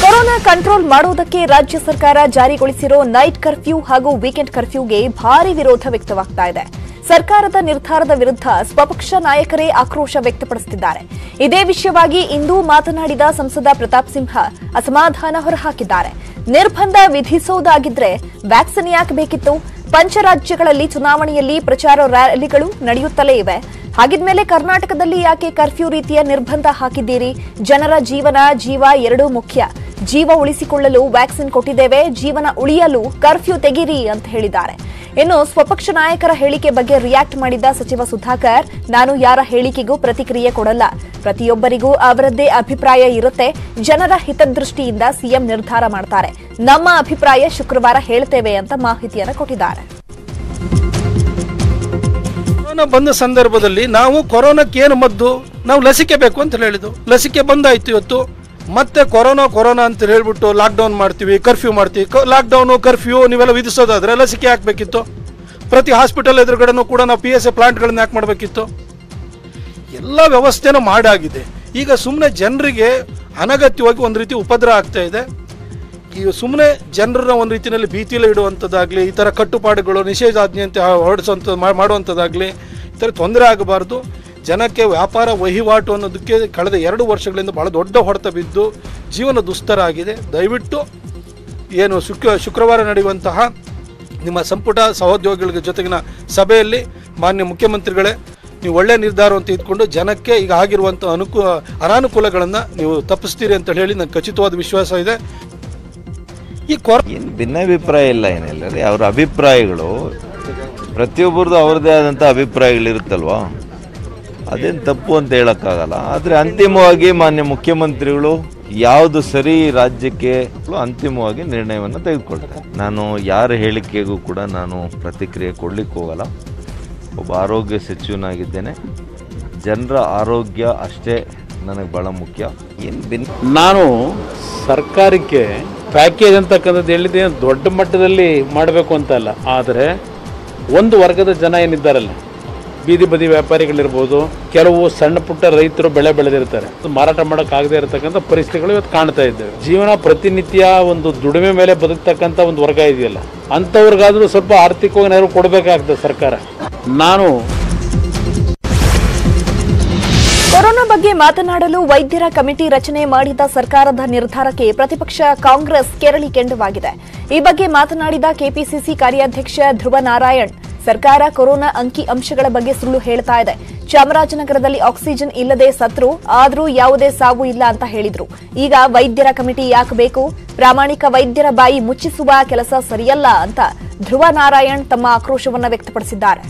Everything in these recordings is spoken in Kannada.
ಕೊರೋನಾ ಕಂಟ್ರೋಲ್ ಮಾಡುವುದಕ್ಕೆ ರಾಜ್ಯ ಸರ್ಕಾರ ಜಾರಿಗೊಳಿಸಿರೋ ನೈಟ್ ಕರ್ಫ್ಯೂ ಹಾಗೂ ವೀಕೆಂಡ್ ಕರ್ಫ್ಯೂಗೆ ಭಾರಿ ವಿರೋಧ ವ್ಯಕ್ತವಾಗ್ತಾ ಇದೆ ಸರ್ಕಾರದ ನಿರ್ಧಾರದ ವಿರುದ್ಧ ಸ್ವಪಕ್ಷ ನಾಯಕರೇ ಆಕ್ರೋಶ ವ್ಯಕ್ತಪಡಿಸುತ್ತಿದ್ದಾರೆ ಇದೇ ವಿಷಯವಾಗಿ ಇಂದು ಮಾತನಾಡಿದ ಸಂಸದ ಪ್ರತಾಪ್ ಸಿಂಹ ಅಸಮಾಧಾನ ಹೊರಹಾಕಿದ್ದಾರೆ ನಿರ್ಬಂಧ ವಿಧಿಸೋದಾಗಿದ್ರೆ ವ್ಯಾಕ್ಸಿನ್ ಯಾಕೆ ಬೇಕಿತ್ತು ಪಂಚರಾಜ್ಯಗಳಲ್ಲಿ ಚುನಾವಣೆಯಲ್ಲಿ ಪ್ರಚಾರ ರ್ಯಾಲಿಗಳು ನಡೆಯುತ್ತಲೇ ಇವೆ ಹಾಗಿದ್ಮೇಲೆ ಕರ್ನಾಟಕದಲ್ಲಿ ಯಾಕೆ ಕರ್ಫ್ಯೂ ರೀತಿಯ ನಿರ್ಬಂಧ ಹಾಕಿದ್ದೀರಿ ಜನರ ಜೀವನ ಜೀವ ಎರಡೂ ಮುಖ್ಯ ಜೀವ ಉಳಿಸಿಕೊಳ್ಳಲು ವ್ಯಾಕ್ಸಿನ್ ಕೊಟ್ಟಿದ್ದೇವೆ ಜೀವನ ಉಳಿಯಲು ಕರ್ಫ್ಯೂ ತೆಗೀರಿ ಅಂತ ಹೇಳಿದ್ದಾರೆ ಇನ್ನು ಸ್ವಪಕ್ಷ ನಾಯಕರ ಹೇಳಿಕೆ ಬಗ್ಗೆ ರಿಯಾಕ್ಟ್ ಮಾಡಿದ ಸಚಿವ ಸುಧಾಕರ್ ನಾನು ಯಾರ ಹೇಳಿಕೆಗೂ ಪ್ರತಿಕ್ರಿಯೆ ಕೊಡಲ್ಲ ಪ್ರತಿಯೊಬ್ಬರಿಗೂ ಅವರದ್ದೇ ಅಭಿಪ್ರಾಯ ಇರುತ್ತೆ ಜನರ ಹಿತದೃಷ್ಟಿಯಿಂದ ಸಿಎಂ ನಿರ್ಧಾರ ಮಾಡ್ತಾರೆ ನಮ್ಮ ಅಭಿಪ್ರಾಯ ಶುಕ್ರವಾರ ಹೇಳ್ತೇವೆ ಅಂತ ಮಾಹಿತಿಯನ್ನು ಕೊಟ್ಟಿದ್ದಾರೆ ಕೊರೋನಾ ಬಂದ ಸಂದರ್ಭದಲ್ಲಿ ನಾವು ಕೊರೋನಾಕ್ಕೆ ಏನು ಮದ್ದು ನಾವು ಲಸಿಕೆ ಬೇಕು ಅಂತ ಹೇಳಿದ್ದು ಲಸಿಕೆ ಬಂದಾಯ್ತು ಇವತ್ತು ಮತ್ತೆ ಕೊರೋನಾ ಕೊರೋನಾ ಅಂತ ಹೇಳ್ಬಿಟ್ಟು ಲಾಕ್ಡೌನ್ ಮಾಡ್ತೀವಿ ಕರ್ಫ್ಯೂ ಮಾಡ್ತೀವಿ ಲಾಕ್ಡೌನು ಕರ್ಫ್ಯೂ ನೀವೆಲ್ಲ ವಿಧಿಸೋದಾದ್ರೆ ಲಸಿಕೆ ಹಾಕಬೇಕಿತ್ತು ಪ್ರತಿ ಹಾಸ್ಪಿಟಲ್ ಎದುರುಗಡೆನೂ ಕೂಡ ನಾವು ಪಿ ಎಸ್ ಎ ಪ್ಲಾಂಟ್ಗಳನ್ನ ಯಾಕೆ ಮಾಡಬೇಕಿತ್ತು ಎಲ್ಲ ವ್ಯವಸ್ಥೆನೂ ಮಾಡಾಗಿದೆ ಈಗ ಸುಮ್ಮನೆ ಜನರಿಗೆ ಅನಗತ್ಯವಾಗಿ ಒಂದು ರೀತಿ ಉಪದ್ರ ಆಗ್ತಾ ಇದೆ ಈ ಸುಮ್ಮನೆ ಜನರನ್ನ ಒಂದು ರೀತಿಯಲ್ಲಿ ಭೀತಿಯಲ್ಲಿ ಇಡುವಂಥದ್ದಾಗಲಿ ಈ ಥರ ಕಟ್ಟುಪಾಡುಗಳು ನಿಷೇಧಾಜ್ಞೆ ಅಂತ ಹೊರಡಿಸುವಂಥ ಮಾಡುವಂಥದ್ದಾಗಲಿ ಈ ಥರ ತೊಂದರೆ ಆಗಬಾರ್ದು ಜನಕ್ಕೆ ವ್ಯಾಪಾರ ವಹಿವಾಟು ಅನ್ನೋದಕ್ಕೆ ಕಳೆದ ಎರಡು ವರ್ಷಗಳಿಂದ ಭಾಳ ದೊಡ್ಡ ಹೊಡೆತ ಬಿದ್ದು ಜೀವನ ದುಸ್ತರ ಆಗಿದೆ ದಯವಿಟ್ಟು ಏನು ಶುಕ್ರ ಶುಕ್ರವಾರ ನಡೆಯುವಂತಹ ನಿಮ್ಮ ಸಂಪುಟ ಸಹೋದ್ಯೋಗಿಗಳ ಜೊತೆಗಿನ ಸಭೆಯಲ್ಲಿ ಮಾನ್ಯ ಮುಖ್ಯಮಂತ್ರಿಗಳೇ ನೀವು ಒಳ್ಳೆ ನಿರ್ಧಾರವನ್ನು ತೆಗೆದುಕೊಂಡು ಜನಕ್ಕೆ ಈಗ ಆಗಿರುವಂಥ ಅನುಕೂ ಅನಾನುಕೂಲಗಳನ್ನು ನೀವು ತಪ್ಪಿಸ್ತೀರಿ ಅಂತ ಹೇಳಿ ನನಗೆ ಖಚಿತವಾದ ವಿಶ್ವಾಸ ಇದೆ ಈ ಕೊರ ಏನು ಭಿನ್ನಾಭಿಪ್ರಾಯ ಇಲ್ಲ ಏನಿಲ್ಲ ರೀ ಅವ್ರ ಅಭಿಪ್ರಾಯಗಳು ಪ್ರತಿಯೊಬ್ಬರದ್ದು ಅವ್ರದ್ದೇ ಆದಂಥ ಅಭಿಪ್ರಾಯಗಳಿರುತ್ತಲ್ವಾ ಅದೇನು ತಪ್ಪು ಅಂತ ಹೇಳೋಕ್ಕಾಗಲ್ಲ ಆದರೆ ಅಂತಿಮವಾಗಿ ಮಾನ್ಯ ಮುಖ್ಯಮಂತ್ರಿಗಳು ಯಾವುದು ಸರಿ ರಾಜ್ಯಕ್ಕೆ ಅಂತಿಮವಾಗಿ ನಿರ್ಣಯವನ್ನು ತೆಗೆದುಕೊಳ್ತಾರೆ ನಾನು ಯಾರ ಹೇಳಿಕೆಗೂ ಕೂಡ ನಾನು ಪ್ರತಿಕ್ರಿಯೆ ಕೊಡ್ಲಿಕ್ಕೆ ಹೋಗಲ್ಲ ಒಬ್ಬ ಆರೋಗ್ಯ ಸಚಿವನಾಗಿದ್ದೇನೆ ಜನರ ಆರೋಗ್ಯ ಅಷ್ಟೇ ನನಗೆ ಭಾಳ ಮುಖ್ಯ ಏನು ಭಿನ್ನ ನಾನು ಸರ್ಕಾರಕ್ಕೆ ಪ್ಯಾಕೇಜ್ ಅಂತಕ್ಕಂಥದ್ದು ಹೇಳಿದ್ರೆ ದೊಡ್ಡ ಮಟ್ಟದಲ್ಲಿ ಮಾಡಬೇಕು ಅಂತ ಅಲ್ಲ ಆದರೆ ಒಂದು ವರ್ಗದ ಜನ ಏನಿದ್ದಾರಲ್ಲ ಬೀದಿ ಬದಿ ವ್ಯಾಪಾರಿಗಳಿರ್ಬೋದು ಕೆಲವು ಸಣ್ಣ ಪುಟ್ಟ ರೈತರು ಬೆಳೆ ಬೆಳೆದಿರ್ತಾರೆ ಅದು ಮಾರಾಟ ಮಾಡೋಕ್ಕಾಗದೇ ಇರತಕ್ಕಂಥ ಪರಿಸ್ಥಿತಿಗಳು ಇವತ್ತು ಕಾಣ್ತಾ ಇದ್ದೇವೆ ಜೀವನ ಪ್ರತಿನಿತ್ಯ ಒಂದು ದುಡಿಮೆ ಮೇಲೆ ಬದುಕ್ತಕ್ಕಂಥ ಒಂದು ವರ್ಗ ಇದೆಯಲ್ಲ ಅಂಥವ್ರಿಗಾದ್ರೂ ಸ್ವಲ್ಪ ಆರ್ಥಿಕವಾಗಿ ನೆರವು ಕೊಡಬೇಕಾಗ್ತದೆ ಸರ್ಕಾರ ನಾನು ಕೊರೋನಾ ಬಗ್ಗೆ ಮಾತನಾಡಲು ವೈದ್ಯರ ಕಮಿಟಿ ರಚನೆ ಮಾಡಿದ ಸರ್ಕಾರದ ನಿರ್ಧಾರಕ್ಕೆ ಪ್ರತಿಪಕ್ಷ ಕಾಂಗ್ರೆಸ್ ಕೆರಳಿ ಕೆಂಡವಾಗಿದೆ ಈ ಬಗ್ಗೆ ಮಾತನಾಡಿದ ಕೆಪಿಸಿಸಿ ಕಾರ್ಯಾಧ್ಯಕ್ಷ ಧ್ರುವ ನಾರಾಯಣ್ ಸರ್ಕಾರ ಕೊರೋನಾ ಅಂಕಿ ಅಂಶಗಳ ಬಗ್ಗೆ ಸುಳ್ಳು ಹೇಳ್ತಾ ಇದೆ ಚಾಮರಾಜನಗರದಲ್ಲಿ ಆಕ್ಸಿಜನ್ ಇಲ್ಲದೆ ಸತ್ರು ಆದರೂ ಯಾವುದೇ ಸಾವು ಇಲ್ಲ ಅಂತ ಹೇಳಿದ್ರು ಈಗ ವೈದ್ಯರ ಕಮಿಟಿ ಯಾಕೆ ಬೇಕು ಪ್ರಾಮಾಣಿಕ ವೈದ್ಯರ ಬಾಯಿ ಮುಚ್ಚಿಸುವ ಕೆಲಸ ಸರಿಯಲ್ಲ ಅಂತ ಧ್ರುವ ನಾರಾಯಣ್ ತಮ್ಮ ಆಕ್ರೋಶವನ್ನು ವ್ಯಕ್ತಪಡಿಸಿದ್ದಾರೆ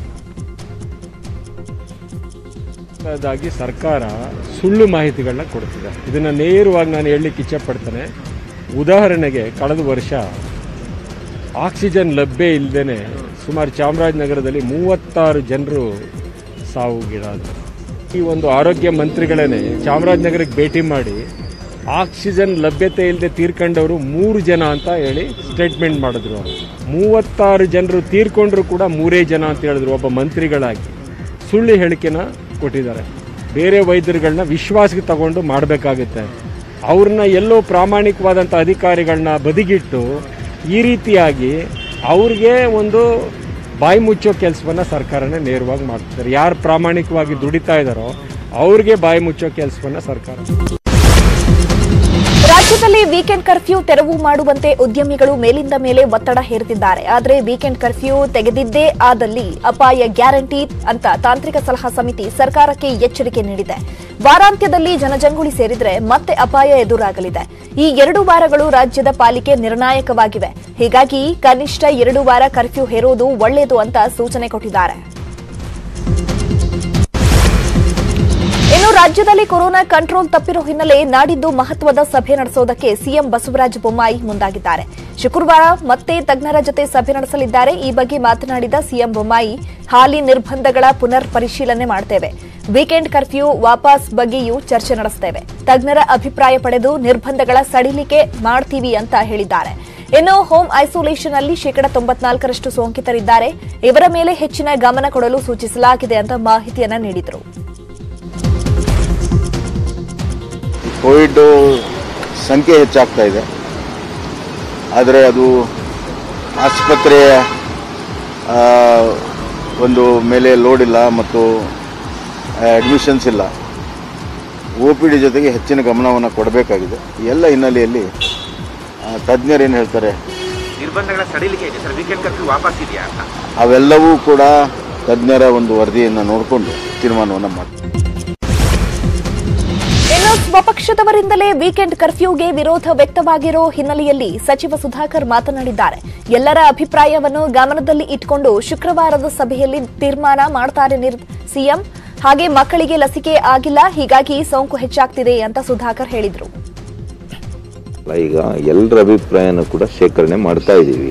ಾಗಿ ಸರ್ಕಾರ ಸುಳ್ಳು ಮಾಹಿತಿಗಳನ್ನ ಕೊಡ್ತಿದೆ ಇದನ್ನು ನೇರವಾಗಿ ನಾನು ಹೇಳಲಿಕ್ಕೆ ಇಚ್ಛಪಡ್ತೇನೆ ಉದಾಹರಣೆಗೆ ಕಳೆದ ವರ್ಷ ಆಕ್ಸಿಜನ್ ಲಭ್ಯ ಇಲ್ಲದೇ ಸುಮಾರು ಚಾಮರಾಜನಗರದಲ್ಲಿ ಮೂವತ್ತಾರು ಜನರು ಸಾವಿಗೀಡಾದರು ಈ ಒಂದು ಆರೋಗ್ಯ ಮಂತ್ರಿಗಳೇ ಚಾಮರಾಜನಗರಕ್ಕೆ ಭೇಟಿ ಮಾಡಿ ಆಕ್ಸಿಜನ್ ಲಭ್ಯತೆ ಇಲ್ಲದೆ ತೀರ್ಕೊಂಡವರು ಮೂರು ಜನ ಅಂತ ಹೇಳಿ ಸ್ಟೇಟ್ಮೆಂಟ್ ಮಾಡಿದ್ರು ಮೂವತ್ತಾರು ಜನರು ತೀರ್ಕೊಂಡ್ರು ಕೂಡ ಮೂರೇ ಜನ ಅಂತ ಹೇಳಿದ್ರು ಒಬ್ಬ ಮಂತ್ರಿಗಳಾಗಿ ಸುಳ್ಳು ಹೇಳಿಕೆನ ಕೊಟ್ಟಿದ್ದಾರೆ ಬೇರೆ ವೈದ್ಯರುಗಳನ್ನ ವಿಶ್ವಾಸಕ್ಕೆ ತಗೊಂಡು ಮಾಡಬೇಕಾಗುತ್ತೆ ಅವ್ರನ್ನ ಎಲ್ಲೋ ಪ್ರಾಮಾಣಿಕವಾದಂಥ ಅಧಿಕಾರಿಗಳನ್ನ ಬದಿಗಿಟ್ಟು ಈ ರೀತಿಯಾಗಿ ಅವ್ರಿಗೆ ಒಂದು ಬಾಯಿ ಮುಚ್ಚೋ ಕೆಲಸವನ್ನು ಸರ್ಕಾರನೇ ನೇರವಾಗಿ ಮಾಡ್ತಿದ್ದಾರೆ ಯಾರು ಪ್ರಾಮಾಣಿಕವಾಗಿ ದುಡಿತಾ ಇದ್ದಾರೋ ಅವ್ರಿಗೆ ಬಾಯಿ ಮುಚ್ಚೋ ಕೆಲಸವನ್ನು ಸರ್ಕಾರ ರಾಜ್ಯದಲ್ಲಿ ವೀಕೆಂಡ್ ಕರ್ಫ್ಯೂ ತೆರವು ಮಾಡುವಂತೆ ಉದ್ಯಮಿಗಳು ಮೇಲಿಂದ ಮೇಲೆ ಒತ್ತಡ ಹೇರುತ್ತಿದ್ದಾರೆ ಆದರೆ ವೀಕೆಂಡ್ ಕರ್ಫ್ಯೂ ತೆಗೆದಿದ್ದೇ ಆದಲ್ಲಿ ಅಪಾಯ ಗ್ಯಾರಂಟಿ ಅಂತ ತಾಂತ್ರಿಕ ಸಲಹಾ ಸಮಿತಿ ಸರ್ಕಾರಕ್ಕೆ ಎಚ್ಚರಿಕೆ ನೀಡಿದೆ ವಾರಾಂತ್ಯದಲ್ಲಿ ಜನಜಂಗುಳಿ ಸೇರಿದ್ರೆ ಮತ್ತೆ ಅಪಾಯ ಎದುರಾಗಲಿದೆ ಈ ಎರಡು ವಾರಗಳು ರಾಜ್ಯದ ಪಾಲಿಕೆ ನಿರ್ಣಾಯಕವಾಗಿವೆ ಹೀಗಾಗಿ ಕನಿಷ್ಠ ಎರಡು ವಾರ ಕರ್ಫ್ಯೂ ಹೇರೋದು ಒಳ್ಳೆಯದು ಅಂತ ಸೂಚನೆ ಕೊಟ್ಟಿದ್ದಾರೆ ಇನ್ನು ರಾಜ್ಯದಲ್ಲಿ ಕೊರೋನಾ ಕಂಟ್ರೋಲ್ ತಪ್ಪಿರೋ ಹಿನ್ನೆಲೆ ನಾಡಿದ್ದು ಮಹತ್ವದ ಸಭೆ ನಡೆಸೋದಕ್ಕೆ ಸಿಎಂ ಬಸವರಾಜ ಬೊಮ್ಮಾಯಿ ಮುಂದಾಗಿದ್ದಾರೆ ಶುಕ್ರವಾರ ಮತ್ತೆ ತಜ್ಞರ ಜೊತೆ ಸಭೆ ನಡೆಸಲಿದ್ದಾರೆ ಈ ಬಗ್ಗೆ ಮಾತನಾಡಿದ ಸಿಎಂ ಬೊಮ್ಮಾಯಿ ಹಾಲಿ ನಿರ್ಬಂಧಗಳ ಪುನರ್ ಪರಿಶೀಲನೆ ಮಾಡ್ತೇವೆ ವೀಕೆಂಡ್ ಕರ್ಫ್ಯೂ ವಾಪಸ್ ಬಗ್ಗೆಯೂ ಚರ್ಚೆ ನಡೆಸ್ತೇವೆ ತಜ್ಞರ ಅಭಿಪ್ರಾಯ ಪಡೆದು ನಿರ್ಬಂಧಗಳ ಸಡಿಲಿಕೆ ಮಾಡ್ತೀವಿ ಅಂತ ಹೇಳಿದ್ದಾರೆ ಇನ್ನು ಹೋಮ್ ಐಸೋಲೇಷನ್ ಅಲ್ಲಿ ಶೇಕಡ ತೊಂಬತ್ನಾಲ್ಕರಷ್ಟು ಸೋಂಕಿತರಿದ್ದಾರೆ ಇವರ ಮೇಲೆ ಹೆಚ್ಚಿನ ಗಮನ ಕೊಡಲು ಸೂಚಿಸಲಾಗಿದೆ ಅಂತ ಮಾಹಿತಿಯನ್ನ ನೀಡಿದರು ಕೋವಿಡ್ ಸಂಖ್ಯೆ ಹೆಚ್ಚಾಗ್ತಾ ಇದೆ ಆದರೆ ಅದು ಆಸ್ಪತ್ರೆಯ ಆ, ಒಂದು ಮೇಲೆ ಲೋಡ್ ಇಲ್ಲ ಮತ್ತು ಅಡ್ಮಿಷನ್ಸ್ ಇಲ್ಲ ಒ ಪಿ ಡಿ ಜೊತೆಗೆ ಹೆಚ್ಚಿನ ಗಮನವನ್ನು ಕೊಡಬೇಕಾಗಿದೆ ಈ ಎಲ್ಲ ಹಿನ್ನೆಲೆಯಲ್ಲಿ ಆ, ತಜ್ಞರು ಏನು ಹೇಳ್ತಾರೆ ನಿರ್ಬಂಧಗಳ ಸಡಿಲಿಕೆ ಇದೆ ಸರ್ ವೀಕೆಂಡ್ ಕರ್ಫ್ಯೂ ವಾಪಸ್ ಇದೆಯಾ ಅಂತ ಅವೆಲ್ಲವೂ ಕೂಡ ತಜ್ಞರ ಒಂದು ವರದಿಯನ್ನು ನೋಡಿಕೊಂಡು ತೀರ್ಮಾನವನ್ನು ಮಾಡ್ತಾರೆ ಇನ್ನು ಸ್ವಪಕ್ಷದವರಿಂದಲೇ ವೀಕೆಂಡ್ ಕರ್ಫ್ಯೂಗೆ ವಿರೋಧ ವ್ಯಕ್ತವಾಗಿರೋ ಹಿನ್ನೆಲೆಯಲ್ಲಿ ಸಚಿವ ಸುಧಾಕರ್ ಮಾತನಾಡಿದ್ದಾರೆ ಎಲ್ಲರ ಅಭಿಪ್ರಾಯವನ್ನು ಗಮನದಲ್ಲಿ ಇಟ್ಕೊಂಡು ಶುಕ್ರವಾರದ ಸಭೆಯಲ್ಲಿ ತೀರ್ಮಾನ ಮಾಡ್ತಾರೆ ನಿರ್- ಸಿಎಂ ಹಾಗೆ ಮಕ್ಕಳಿಗೆ ಲಸಿಕೆ ಆಗಿಲ್ಲ ಹೀಗಾಗಿ ಸೋಂಕು ಹೆಚ್ಚಾಗ್ತಿದೆ ಅಂತ ಸುಧಾಕರ್ ಹೇಳಿದ್ರು ಈಗ ಎಲ್ಲರ ಅಭಿಪ್ರಾಯನೂ ಕೂಡ ಶೇಖರಣೆ ಮಾಡ್ತಾ ಇದ್ದೀವಿ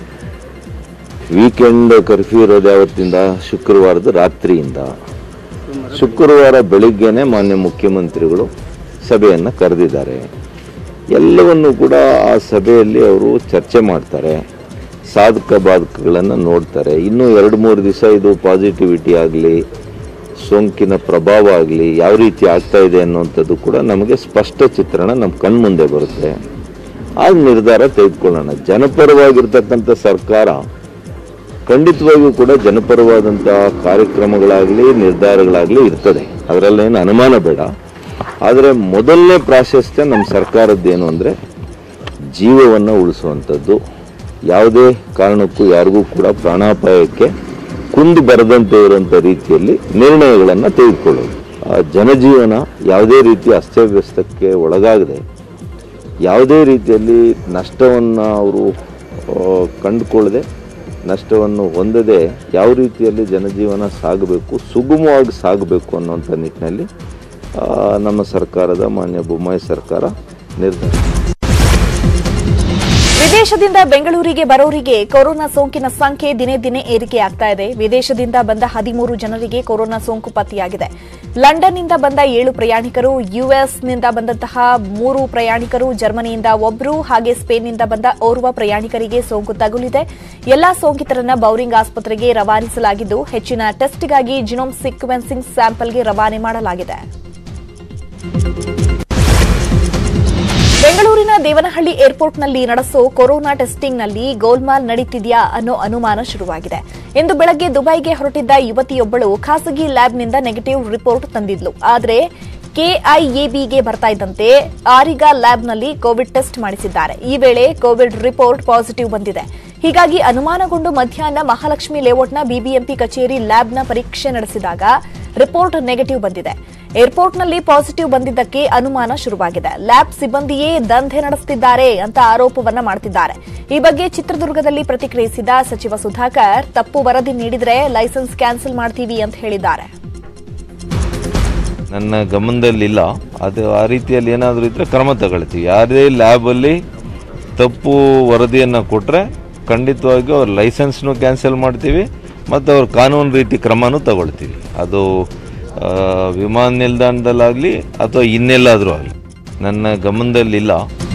ವೀಕೆಂಡ್ ಕರ್ಫ್ಯೂ ಇರೋದು ಯಾವತ್ತಿಂದ ಶುಕ್ರವಾರದ ರಾತ್ರಿಯಿಂದ ಶುಕ್ರವಾರ ಬೆಳಿಗ್ಗೆನೆ ಮಾನ್ಯ ಮುಖ್ಯಮಂತ್ರಿಗಳು ಸಭೆಯನ್ನು ಕರೆದಿದ್ದಾರೆ ಎಲ್ಲವನ್ನು ಕೂಡ ಆ ಸಭೆಯಲ್ಲಿ ಅವರು ಚರ್ಚೆ ಮಾಡ್ತಾರೆ ಸಾಧಕ ಬಾಧಕಗಳನ್ನು ನೋಡ್ತಾರೆ ಇನ್ನೂ ಎರಡು ಮೂರು ದಿವಸ ಇದು ಪಾಸಿಟಿವಿಟಿ ಆಗಲಿ ಸೋಂಕಿನ ಪ್ರಭಾವ ಆಗಲಿ ಯಾವ ರೀತಿ ಆಗ್ತಾ ಇದೆ ಅನ್ನುವಂಥದ್ದು ಕೂಡ ನಮಗೆ ಸ್ಪಷ್ಟ ಚಿತ್ರಣ ನಮ್ಮ ಕಣ್ಮುಂದೆ ಬರುತ್ತೆ ಆಗ ನಿರ್ಧಾರ ತೆಗೆದುಕೊಳ್ಳೋಣ ಜನಪರವಾಗಿರ್ತಕ್ಕಂಥ ಸರ್ಕಾರ ಖಂಡಿತವಾಗಿಯೂ ಕೂಡ ಜನಪರವಾದಂತಹ ಕಾರ್ಯಕ್ರಮಗಳಾಗಲಿ ನಿರ್ಧಾರಗಳಾಗಲಿ ಇರ್ತದೆ ಅದರಲ್ಲೇನು ಅನುಮಾನ ಬೇಡ ಆದರೆ ಮೊದಲನೇ ಪ್ರಾಶಸ್ತ್ಯ ನಮ್ಮ ಸರ್ಕಾರದ್ದೇನು ಅಂದರೆ ಜೀವವನ್ನು ಉಳಿಸುವಂಥದ್ದು ಯಾವುದೇ ಕಾರಣಕ್ಕೂ ಯಾರಿಗೂ ಕೂಡ ಪ್ರಾಣಾಪಾಯಕ್ಕೆ ಕುಂದು ಬರದಂತೆ ಇರುವಂಥ ರೀತಿಯಲ್ಲಿ ನಿರ್ಣಯಗಳನ್ನು ತೆಗೆದುಕೊಳ್ಳೋದು ಆ ಜನಜೀವನ ಯಾವುದೇ ರೀತಿಯ ಅಸ್ತವ್ಯಸ್ತಕ್ಕೆ ಒಳಗಾಗದೆ ಯಾವುದೇ ರೀತಿಯಲ್ಲಿ ನಷ್ಟವನ್ನು ಅವರು ಕಂಡುಕೊಳ್ಳದೆ ನಷ್ಟವನ್ನು ಹೊಂದದೆ ಯಾವ ರೀತಿಯಲ್ಲಿ ಜನಜೀವನ ಸಾಗಬೇಕು ಸುಗಮವಾಗಿ ಸಾಗಬೇಕು ಅನ್ನುವಂಥ ನಿಟ್ಟಿನಲ್ಲಿ ಆ, ನಮ್ಮ ಸರ್ಕಾರದ ಮಾನ್ಯ ಬೊಮ್ಮಾಯಿ ಸರ್ಕಾರ ನಿರ್ಧಾರ ವಿದೇಶದಿಂದ ಬೆಂಗಳೂರಿಗೆ ಬರೋರಿಗೆ ಕೊರೋನಾ ಸೋಂಕಿನ ಸಂಖ್ಯೆ ದಿನೇ ದಿನೇ ಏರಿಕೆಯಾಗ್ತಾ ಇದೆ ವಿದೇಶದಿಂದ ಬಂದ ಹದಿಮೂರು ಜನರಿಗೆ ಕೊರೋನಾ ಸೋಂಕು ಪತ್ತೆಯಾಗಿದೆ ಲಂಡನ್ನಿಂದ ಬಂದ ಏಳು ಪ್ರಯಾಣಿಕರು ಯುಎಸ್ನಿಂದ ಬಂದಂತಹ ಮೂರು ಪ್ರಯಾಣಿಕರು ಜರ್ಮನಿಯಿಂದ ಒಬ್ಬರು ಹಾಗೆ ಸ್ಪೇನ್ನಿಂದ ಬಂದ ಓರ್ವ ಪ್ರಯಾಣಿಕರಿಗೆ ಸೋಂಕು ತಗುಲಿದೆ ಎಲ್ಲಾ ಸೋಂಕಿತರನ್ನ ಬೌರಿಂಗ್ ಆಸ್ಪತ್ರೆಗೆ ರವಾನಿಸಲಾಗಿದ್ದು ಹೆಚ್ಚಿನ ಟೆಸ್ಟ್ಗಾಗಿ ಜಿನೋಮ್ ಸಿಕ್ವೆನ್ಸಿಂಗ್ ಸ್ಯಾಂಪಲ್ಗೆ ರವಾನೆ ಮಾಡಲಾಗಿದೆ ಬೆಂಗಳೂರಿನ ದೇವನಹಳ್ಳಿ ಏರ್ಪೋರ್ಟ್ನಲ್ಲಿ ನಡೆಸೋ ಕೊರೋನಾ ಟೆಸ್ಟಿಂಗ್ನಲ್ಲಿ ಗೋಲ್ಮಾಲ್ ನಡೀತಿದ್ಯಾ ಅನ್ನೋ ಅನುಮಾನ ಶುರುವಾಗಿದೆ ಇಂದು ಬೆಳಗ್ಗೆ ದುಬೈಗೆ ಹೊರಟಿದ್ದ ಯುವತಿಯೊಬ್ಬಳು ಖಾಸಗಿ ಲ್ಯಾಬ್ನಿಂದ ನೆಗೆಟಿವ್ ರಿಪೋರ್ಟ್ ತಂದಿದ್ಲು ಆದರೆ ಕೆಐಎಬಿಗೆ ಬರ್ತಾ ಇದ್ದಂತೆ ಆರಿಗಾ ಲ್ಯಾಬ್ನಲ್ಲಿ ಕೋವಿಡ್ ಟೆಸ್ಟ್ ಮಾಡಿಸಿದ್ದಾರೆ ಈ ವೇಳೆ ಕೋವಿಡ್ ರಿಪೋರ್ಟ್ ಪಾಸಿಟಿವ್ ಬಂದಿದೆ ಹೀಗಾಗಿ ಅನುಮಾನಗೊಂಡು ಮಧ್ಯಾಹ್ನ ಮಹಾಲಕ್ಷ್ಮಿ ಲೇಔಟ್ನ ಬಿಬಿಎಂಪಿ ಕಚೇರಿ ಲ್ಯಾಬ್ನ ಪರೀಕ್ಷೆ ನಡೆಸಿದಾಗ ರಿಪೋರ್ಟ್ ನೆಗೆಟಿವ್ ಬಂದಿದೆ ಏರ್ಪೋರ್ಟ್ನಲ್ಲಿ ಪಾಸಿಟಿವ್ ಬಂದಿದ್ದಕ್ಕೆ ಅನುಮಾನ ಶುರುವಾಗಿದೆ ಲ್ಯಾಬ್ ಸಿಬ್ಬಂದಿಯೇ ದಂಧೆ ನಡೆಸುತ್ತಿದ್ದಾರೆ ಅಂತ ಆರೋಪವನ್ನ ಮಾಡ್ತಿದ್ದಾರೆ ಈ ಬಗ್ಗೆ ಚಿತ್ರದುರ್ಗದಲ್ಲಿ ಪ್ರತಿಕ್ರಿಯಿಸಿದ ಸಚಿವ ಸುಧಾಕರ್ ತಪ್ಪು ವರದಿ ನೀಡಿದ್ರೆ ಲೈಸೆನ್ಸ್ ಕ್ಯಾನ್ಸಲ್ ಮಾಡ್ತೀವಿ ಅಂತ ಹೇಳಿದ್ದಾರೆ ನನ್ನ ಗಮನದಲ್ಲಿಲ್ಲ ಅದು ಆ ರೀತಿಯಲ್ಲಿ ಏನಾದರೂ ಇದ್ದರೆ ಕ್ರಮ ತಗೊಳ್ತೀವಿ ಯಾವುದೇ ಲ್ಯಾಬಲ್ಲಿ ತಪ್ಪು ವರದಿಯನ್ನು ಕೊಟ್ಟರೆ ಖಂಡಿತವಾಗಿಯೂ ಅವ್ರ ಲೈಸೆನ್ಸ್ನು ಕ್ಯಾನ್ಸಲ್ ಮಾಡ್ತೀವಿ ಮತ್ತು ಅವ್ರ ಕಾನೂನು ರೀತಿ ಕ್ರಮನೂ ತಗೊಳ್ತೀವಿ ಅದು ಆ, ವಿಮಾನ ನಿಲ್ದಾಣದಲ್ಲಾಗಲಿ ಅಥವಾ ಇನ್ನೆಲ್ಲಾದರೂ ಆಗಲಿ ನನ್ನ ಗಮನದಲ್ಲಿಲ್ಲ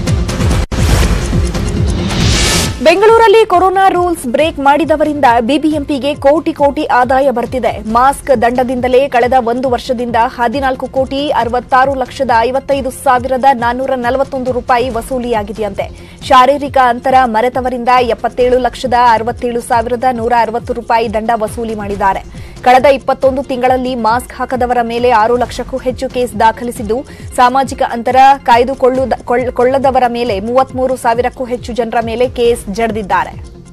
ಬೆಂಗಳೂರಲ್ಲಿ ಕೊರೋನಾ ರೂಲ್ಸ್ ಬ್ರೇಕ್ ಮಾಡಿದವರಿಂದ ಬಿಬಿಎಂಪಿಗೆ ಕೋಟಿ ಕೋಟಿ ಆದಾಯ ಬರ್ತಿದೆ ಮಾಸ್ಕ್ ದಂಡದಿಂದಲೇ ಕಳೆದ ಒಂದು ವರ್ಷದಿಂದ ಹದಿನಾಲ್ಕು ಕೋಟಿ ಅರವತ್ತಾರು ಲಕ್ಷದ ಐವತ್ತೈದು ಸಾವಿರದ ನಾನ್ನೂರ ನಲವತ್ತೊಂದು ರೂಪಾಯಿ ವಸೂಲಿಯಾಗಿದೆಯಂತೆ ಶಾರೀರಿಕ ಅಂತರ ಮರೆತವರಿಂದ ಎಪ್ಪತ್ತೇಳು ಲಕ್ಷದ ಅರವತ್ತೇಳು ಸಾವಿರದ ನೂರ ಅರವತ್ತು ರೂಪಾಯಿ ದಂಡ ವಸೂಲಿ ಮಾಡಿದ್ದಾರೆ ಕಳೆದ ಇಪ್ಪತ್ತೊಂದು ತಿಂಗಳಲ್ಲಿ ಮಾಸ್ಕ್ ಹಾಕದವರ ಮೇಲೆ ಆರು ಲಕ್ಷಕ್ಕೂ ಹೆಚ್ಚು ಕೇಸ್ ದಾಖಲಿಸಿದ್ದು ಸಾಮಾಜಿಕ ಅಂತರ ಕಾಯ್ದುಕೊಳ್ಳುದ- ಕೊಳ್ಳ- ಕೊಳ್ಳದವರ ಮೇಲೆ ಮೂವತ್ಮೂರು ಸಾವಿರಕ್ಕೂ ಹೆಚ್ಚು ಜನರ ಮೇಲೆ ಕೇಸ್ ಜಡಿದಿದ್ದಾರೆ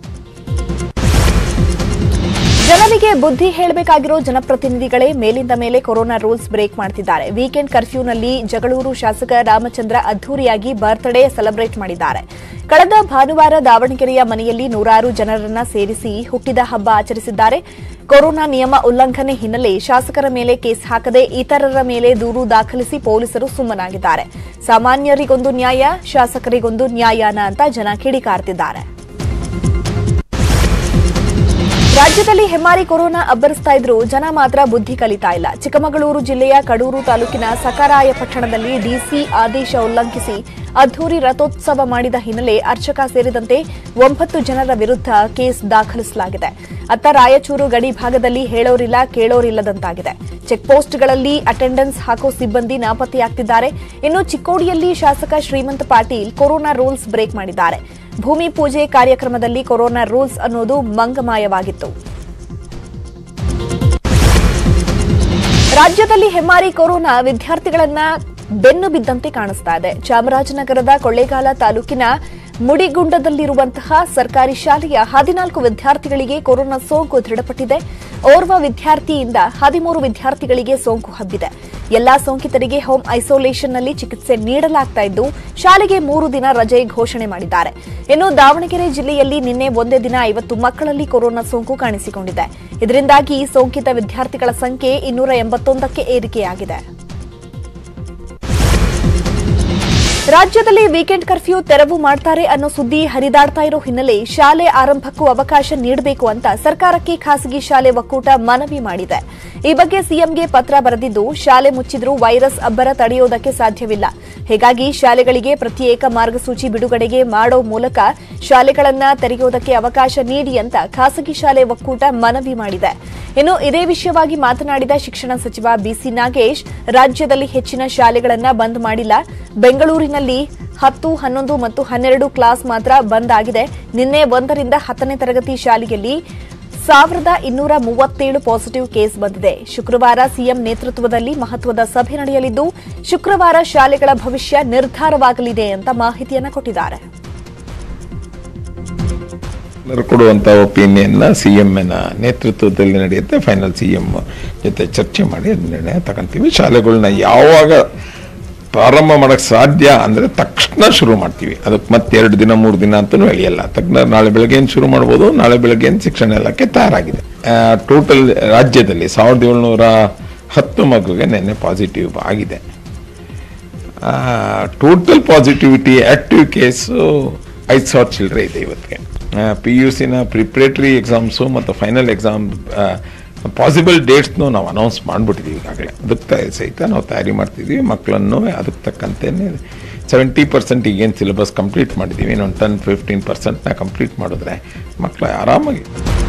ಜನರಿಗೆ ಬುದ್ಧಿ ಹೇಳಬೇಕಾಗಿರೋ ಜನಪ್ರತಿನಿಧಿಗಳೇ ಮೇಲಿಂದ ಮೇಲೆ ಕೊರೋನಾ ರೂಲ್ಸ್ ಬ್ರೇಕ್ ಮಾಡ್ತಿದ್ದಾರೆ ವೀಕೆಂಡ್ ಕರ್ಫ್ಯೂನಲ್ಲಿ ಜಗಳೂರು ಶಾಸಕ ರಾಮಚಂದ್ರ ಅದ್ದೂರಿಯಾಗಿ ಬರ್ತ್ಡೇ ಸೆಲೆಬ್ರೇಟ್ ಮಾಡಿದ್ದಾರೆ ಕಳೆದ ಭಾನುವಾರ ದಾವಣಗೆರೆಯ ಮನೆಯಲ್ಲಿ ನೂರಾರು ಜನರನ್ನ ಸೇರಿಸಿ ಹುಟ್ಟಿದ ಹಬ್ಬ ಆಚರಿಸಿದ್ದಾರೆ ಕೊರೋನಾ ನಿಯಮ ಉಲ್ಲಂಘನೆ ಹಿನ್ನೆಲೆ ಶಾಸಕರ ಮೇಲೆ ಕೇಸ್ ಹಾಕದೆ ಇತರರ ಮೇಲೆ ದೂರು ದಾಖಲಿಸಿ ಪೊಲೀಸರು ಸುಮ್ಮನಾಗಿದ್ದಾರೆ ಸಾಮಾನ್ಯರಿಗೊಂದು ನ್ಯಾಯ ಶಾಸಕರಿಗೊಂದು ನ್ಯಾಯಾನ ಅಂತ ಜನ ಕಿಡಿಕಾರ್ತಿದ್ದಾರೆ ರಾಜ್ಯದಲ್ಲಿ ಹೆಮ್ಮಾರಿ ಕೊರೋನಾ ಅಬ್ಬರಿಸ್ತಾ ಇದ್ರು ಜನ ಮಾತ್ರ ಬುದ್ಧಿ ಕಲಿತಾ ಇಲ್ಲ ಚಿಕ್ಕಮಗಳೂರು ಜಿಲ್ಲೆಯ ಕಡೂರು ತಾಲೂಕಿನ ಸಕರಾಯ ಪಟ್ಟಣದಲ್ಲಿ ಡಿಸಿ ಆದೇಶ ಉಲ್ಲಂಘಿಸಿ ಅದ್ದೂರಿ ರಥೋತ್ಸವ ಮಾಡಿದ ಹಿನ್ನೆಲೆ ಅರ್ಚಕ ಸೇರಿದಂತೆ ಒಂಬತ್ತು ಜನರ ವಿರುದ್ಧ ಕೇಸ್ ದಾಖಲಿಸಲಾಗಿದೆ ಅತ್ತ ರಾಯಚೂರು ಗಡಿ ಭಾಗದಲ್ಲಿ ಹೇಳೋರಿಲ್ಲ ಕೇಳೋರಿಲ್ಲದಂತಾಗಿದೆ ಚೆಕ್ಪೋಸ್ಟ್ಗಳಲ್ಲಿ ಅಟೆಂಡೆನ್ಸ್ ಹಾಕೋ ಸಿಬ್ಬಂದಿ ನಾಪತ್ತೆಯಾಗ್ತಿದ್ದಾರೆ ಇನ್ನು ಚಿಕ್ಕೋಡಿಯಲ್ಲಿ ಶಾಸಕ Shrimant Patil corona rules break ಮಾಡಿದ್ದಾರೆ ಭೂಮಿ ಪೂಜೆ ಕಾರ್ಯಕ್ರಮದಲ್ಲಿ ಕೊರೋನಾ ರೂಲ್ಸ್ ಅನ್ನೋದು ಮಂಗಮಾಯವಾಗಿತ್ತು ರಾಜ್ಯದಲ್ಲಿ ಹೆಮ್ಮಾರಿ ಕೊರೋನಾ ವಿದ್ಯಾರ್ಥಿಗಳನ್ನ ಬೆನ್ನು ಬಿದ್ದಂತೆ ಕಾಣಿಸ್ತಾ ಇದೆ ಚಾಮರಾಜನಗರದ ಕೊಳ್ಳೇಗಾಲ ತಾಲೂಕಿನ ಮುಡಿಗುಂಡದಲ್ಲಿರುವಂತಹ ಸರ್ಕಾರಿ ಶಾಲೆಯ ಹದಿನಾಲ್ಕು ವಿದ್ಯಾರ್ಥಿಗಳಿಗೆ ಕೊರೋನಾ ಸೋಂಕು ದೃಢಪಟ್ಟಿದೆ ಓರ್ವ ವಿದ್ಯಾರ್ಥಿಯಿಂದ ಹದಿಮೂರು ವಿದ್ಯಾರ್ಥಿಗಳಿಗೆ ಸೋಂಕು ಹಬ್ಬಿದೆ ಎಲ್ಲಾ ಸೋಂಕಿತರಿಗೆ ಹೋಮ್ ಐಸೋಲೇಷನ್ನಲ್ಲಿ ಚಿಕಿತ್ಸೆ ನೀಡಲಾಗ್ತಾ ಇದ್ದು ಶಾಲೆಗೆ ಮೂರು ದಿನ ರಜೆ ಘೋಷಣೆ ಮಾಡಿದ್ದಾರೆ ಇನ್ನು ದಾವಣಗೆರೆ ಜಿಲ್ಲೆಯಲ್ಲಿ ನಿನ್ನೆ ಒಂದೇ ದಿನ ಐವತ್ತು ಮಕ್ಕಳಲ್ಲಿ ಕೊರೋನಾ ಸೋಂಕು ಕಾಣಿಸಿಕೊಂಡಿದೆ ಇದರಿಂದಾಗಿ ಸೋಂಕಿತ ವಿದ್ಯಾರ್ಥಿಗಳ ಸಂಖ್ಯೆ ಇನ್ನೂರ ಎಂಬತ್ತೊಂದಕ್ಕೆ ಏರಿಕೆಯಾಗಿದೆ ರಾಜ್ಯದಲ್ಲಿ ವೀಕೆಂಡ್ ಕರ್ಫ್ಯೂ ತೆರವು ಮಾಡ್ತಾರೆ ಅನ್ನೋ ಸುದ್ದಿ ಹರಿದಾಡ್ತಾ ಇರೋ ಹಿನ್ನೆಲೆ ಶಾಲೆ ಆರಂಭಕ್ಕೂ ಅವಕಾಶ ನೀಡಬೇಕು ಅಂತ ಸರ್ಕಾರಕ್ಕೆ ಖಾಸಗಿ ಶಾಲೆ ಒಕ್ಕೂಟ ಮನವಿ ಮಾಡಿದೆ ಈ ಬಗ್ಗೆ ಸಿಎಂಗೆ ಪತ್ರ ಬರೆದಿದ್ದು ಶಾಲೆ ಮುಚ್ಚಿದ್ರೂ ವೈರಸ್ ಅಬ್ಬರ ತಡೆಯೋದಕ್ಕೆ ಸಾಧ್ಯವಿಲ್ಲ ಹೀಗಾಗಿ ಶಾಲೆಗಳಿಗೆ ಪ್ರತ್ಯೇಕ ಮಾರ್ಗಸೂಚಿ ಬಿಡುಗಡೆಗೆ ಮಾಡೋ ಮೂಲಕ ಶಾಲೆಗಳನ್ನ ತೆರೆಯೋದಕ್ಕೆ ಅವಕಾಶ ನೀಡಿ ಅಂತ ಖಾಸಗಿ ಶಾಲೆ ಒಕ್ಕೂಟ ಮನವಿ ಮಾಡಿದೆ ಇನ್ನು ಇದೇ ವಿಷಯವಾಗಿ ಮಾತನಾಡಿದ ಶಿಕ್ಷಣ ಸಚಿವ ಬಿಸಿ ನಾಗೇಶ್ ರಾಜ್ಯದಲ್ಲಿ ಹೆಚ್ಚಿನ ಶಾಲೆಗಳನ್ನ ಬಂದ್ ಮಾಡಿಲ್ಲ ಬೆಂಗಳೂರಿನಲ್ಲಿ ಹತ್ತು ಹನ್ನೊಂದು ಮತ್ತು ಹನ್ನೆರಡು ಕ್ಲಾಸ್ ಮಾತ್ರ ಬಂದ್ ಆಗಿದೆ ನಿನ್ನೆ ಒಂದರಿಂದ ಹತ್ತನೇ ತರಗತಿ ಶಾಲೆಯಲ್ಲಿ ಸಾವಿರದ ಇನ್ನೂರ ಮೂವತ್ತೇಳು ಪಾಸಿಟಿವ್ ಕೇಸ್ ಬಂದಿದೆ ಶುಕ್ರವಾರ ಸಿಎಂ ನೇತೃತ್ವದಲ್ಲಿ ಮಹತ್ವದ ಸಭೆ ನಡೆಯಲಿದ್ದು ಶುಕ್ರವಾರ ಶಾಲೆಗಳ ಭವಿಷ್ಯ ನಿರ್ಧಾರವಾಗಲಿದೆ ಅಂತ ಮಾಹಿತಿಯನ್ನ ಕೊಟ್ಟಿದ್ದಾರೆ ಎಲ್ಲರೂ ಕೊಡುವಂಥ ಒಪಿನಿಯನ್ನ ಸಿ ಎಮ್ನ ನೇತೃತ್ವದಲ್ಲಿ ನಡೆಯುತ್ತೆ ಫೈನಲ್ ಸಿ ಎಮ್ ಜೊತೆ ಚರ್ಚೆ ಮಾಡಿ ಅದ್ ನಿರ್ಣಯ ತಗೊಂತೀವಿ ಶಾಲೆಗಳನ್ನ ಯಾವಾಗ ಪ್ರಾರಂಭ ಮಾಡಕ್ಕೆ ಸಾಧ್ಯ ಅಂದರೆ ತಕ್ಷಣ ಶುರು ಮಾಡ್ತೀವಿ ಅದಕ್ಕೆ ಮತ್ತೆ ಎರಡು ದಿನ ಮೂರು ದಿನ ಅಂತಲೂ ಎಳೆಯಲ್ಲ ತಕ್ಷಣ ನಾಳೆ ಬೆಳಗ್ಗೆ ಶುರು ಮಾಡ್ಬೋದು ನಾಳೆ ಬೆಳಗ್ಗೆ ಶಿಕ್ಷಣ ಇಲಾಖೆ ತಯಾರಾಗಿದೆ ಟೋಟಲ್ ರಾಜ್ಯದಲ್ಲಿ ಸಾವಿರದ ಏಳ್ನೂರ ಹತ್ತು ಮಗುಗೆ ನಿನ್ನೆ ಪಾಸಿಟಿವ್ ಆಗಿದೆ ಟೋಟಲ್ ಪಾಸಿಟಿವಿಟಿ ಆಕ್ಟಿವ್ ಕೇಸು ಐದು ಸಾವಿರ ಚಿಲ್ಲರೆ ಇದೆ ಇವತ್ತಿಗೆ ಪಿ ಯು ಸಿನ ಪ್ರಿಪ್ರೇಟರಿ ಎಕ್ಸಾಮ್ಸು ಮತ್ತು ಫೈನಲ್ ಎಕ್ಸಾಮ್ ಪಾಸಿಬಲ್ ಡೇಟ್ಸ್ನು ನಾವು ಅನೌನ್ಸ್ ಮಾಡಿಬಿಟ್ಟಿದ್ದೀವಿ ಈಗಾಗಲೇ ಅದಕ್ಕೆ ತ- ಸಹಿತ ನಾವು ತಯಾರಿ ಮಾಡ್ತಿದ್ದೀವಿ ಮಕ್ಕಳನ್ನು ಅದಕ್ಕೆ ತಕ್ಕಂತೆ ಸೆವೆಂಟಿ ಪರ್ಸೆಂಟ್ ಈಗೇನು ಸಿಲೆಬಸ್ ಕಂಪ್ಲೀಟ್ ಮಾಡಿದ್ದೀವಿ ಇನ್ನೊಂದು ಟೆನ್ ಫಿಫ್ಟೀನ್ ಪರ್ಸೆಂಟ್ನ ಕಂಪ್ಲೀಟ್ ಮಾಡಿದ್ರೆ ಮಕ್ಕಳು ಆರಾಮಾಗಿ